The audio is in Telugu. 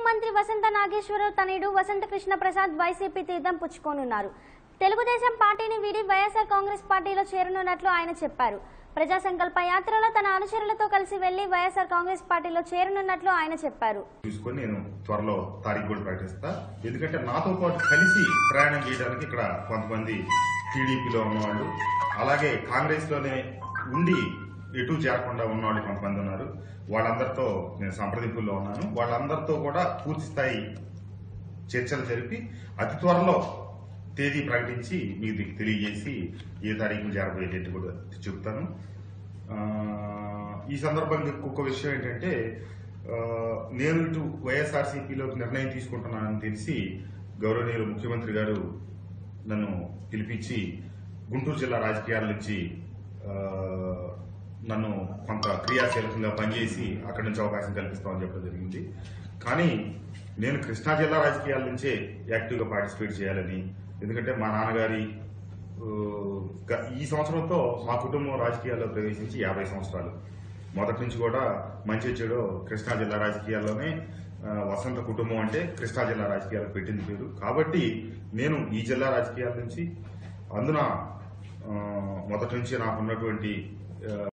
మంత్రి వసంత నాగేశ్వరరావు తనయుడు వసంత కృష్ణ ప్రసాద్ వైసీపీ తీర్థం పుచ్చుకోనున్నారు తెలుగుదేశం పార్టీని వీడి వైఎస్ఆర్ కాంగ్రెస్ పార్టీలో చేరనున్నట్లు ఆయన చెప్పారు ప్రజా సంకల్ప యాత్రలో తన అనుచరులతో కలిసి వెళ్లి వైఎస్ఆర్ కాంగ్రెస్ పార్టీలో చేరనున్నట్లు ఆయన చెప్పారు చూసుకొని నేను త్వరలో తారీఖు కూడా ప్రకటిస్తా ఎందుకంటే నాతో పాటు కలిసి ప్రయాణం చేయడానికి ఇక్కడ కొంతమంది టీడీపీలో ఉన్నవాళ్ళు అలాగే కాంగ్రెస్ లోనే ఉండి ఎటు చేరకుండా ఉన్నవాళ్ళు కొంతమంది ఉన్నారు వాళ్ళందరితో నేను సంప్రదింపుల్లో ఉన్నాను వాళ్ళందరితో కూడా పూర్తి స్థాయి చర్చలు జరిపి అతి త్వరలో తేదీ ప్రకటించి మీకు తెలియజేసి ఏ తారీఖు చేరబోయేటట్టు కూడా చెప్తాను ఆ, ఈ సందర్భంగా ఇంకొక విషయం ఏంటంటే ఆ, నేను ఇటు వైఎస్ఆర్సీపీలో నిర్ణయం తీసుకుంటున్నానని తెలిసి గౌరవనీయులు ముఖ్యమంత్రి గారు నన్ను పిలిపించి గుంటూరు జిల్లా రాజకీయాల నుంచి ఆ, నన్ను కొంత క్రియాశీలకంగా పనిచేసి అక్కడి నుంచి అవకాశం కల్పిస్తామని చెప్పడం జరిగింది కానీ నేను కృష్ణా జిల్లా రాజకీయాల నుంచే యాక్టివ్గా పార్టిసిపేట్ చేయాలని ఎందుకంటే మా నాన్నగారి ఆ, గ- ఈ సంవత్సరంతో మా కుటుంబం రాజకీయాల్లో ప్రవేశించి యాభై సంవత్సరాలు మొదటి నుంచి కూడా మంచి చెడు కృష్ణా జిల్లా రాజకీయాల్లోనే ఆ, వసంత కుటుంబం అంటే కృష్ణా జిల్లా రాజకీయాలకు పెట్టింది పేరు కాబట్టి నేను ఈ జిల్లా రాజకీయాల నుంచి అందున ఆ, మొదటి నుంచి నాకున్నటువంటి ఆ,